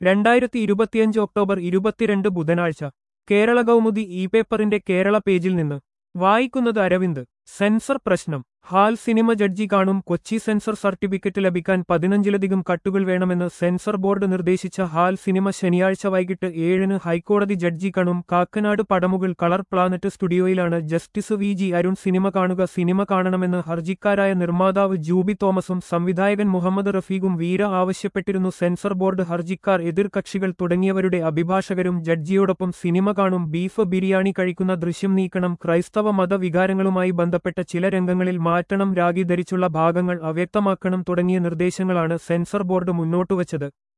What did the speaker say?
രണ്ടായിരത്തി ഇരുപത്തിയഞ്ച് ഒക്ടോബർ ഇരുപത്തിരണ്ട് ബുധനാഴ്ച കേരള കൗമുദി ഇ പേപ്പറിന്റെ കേരള പേജിൽ നിന്ന് വായിക്കുന്നത് അരവിന്ദ് സെൻസർ പ്രശ്നം ഹാൽ സിനിമ ജഡ്ജി കാണും കൊച്ചി സെൻസർ സർട്ടിഫിക്കറ്റ് ലഭിക്കാൻ പതിനഞ്ചിലധികം കട്ടുകൾ വേണമെന്ന് സെൻസർ ബോർഡ് നിർദ്ദേശിച്ച ഹാൽ സിനിമ ശനിയാഴ്ച വൈകിട്ട് ഏഴിന് ഹൈക്കോടതി ജഡ്ജി കാണും കാക്കനാട് പടമുകൾ കളർ പ്ലാനറ്റ് സ്റ്റുഡിയോയിലാണ് justice V G Arun cinema കാണുക സിനിമ കാണണമെന്ന് ഹർജിക്കാരായ നിർമ്മാതാവ് ജൂബി തോമസും സംവിധായകൻ മുഹമ്മദ് റഫീഖും വീര ആവശ്യപ്പെട്ടിരുന്നു സെൻസർ ബോർഡ് ഹർജിക്കാർ എതിർകക്ഷികൾ തുടങ്ങിയവരുടെ അഭിഭാഷകരും ജഡ്ജിയോടൊപ്പം സിനിമ കാണും ബീഫ് ബിരിയാണി കഴിക്കുന്ന ദൃശ്യം നീക്കണം ക്രൈസ്തവ മതവികാരങ്ങളുമായി ബന്ധപ്പെട്ട ചില രംഗങ്ങളിൽ മാറ്റണം രാഗി ധരിച്ചുള്ള ഭാഗങ്ങൾ അവ്യക്തമാക്കണം തുടങ്ങിയ നിർദ്ദേശങ്ങളാണ് സെൻസർ ബോർഡ് മുന്നോട്ടുവച്ചത്